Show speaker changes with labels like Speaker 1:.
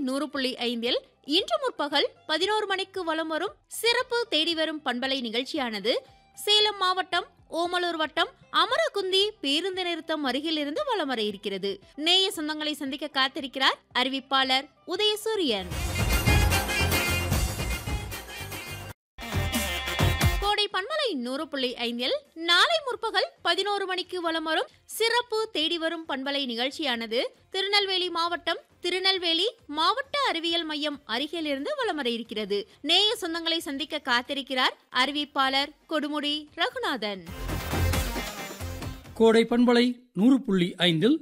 Speaker 1: நூறு புள்ளி ஐந்தில் இன்று முற்பகல் பதினோரு மணிக்கு வலம் வரும் சிறப்பு தேடி வரும் பண்பலை நிகழ்ச்சியானது சேலம் மாவட்டம் ஓமலூர் வட்டம் அமரகுந்தி பேருந்து நிறுத்தம் அருகில் இருந்து வலம் வர இருக்கிறது நேய சொந்தங்களை சந்திக்க காத்திருக்கிறார் அறிவிப்பாளர் உதயசூரியன் கோடை பண்பலை நூறு புள்ளி ஐந்தில் நாளை முற்பகல் பதினோரு மணிக்கு வலம் வரும் சிறப்பு தேடி வரும் பண்பலை நிகழ்ச்சியானது திருநெல்வேலி மாவட்டம் திருநெல்வேலி மாவட்ட அறிவியல் மையம் அருகிலிருந்து வலம் வர இருக்கிறது நேய சொந்தங்களை சந்திக்க காத்திருக்கிறார் அறிவிப்பாளர் கொடுமுடி ரகுநாதன்
Speaker 2: கோடை பண்பலை நூறு புள்ளி ஐந்தில்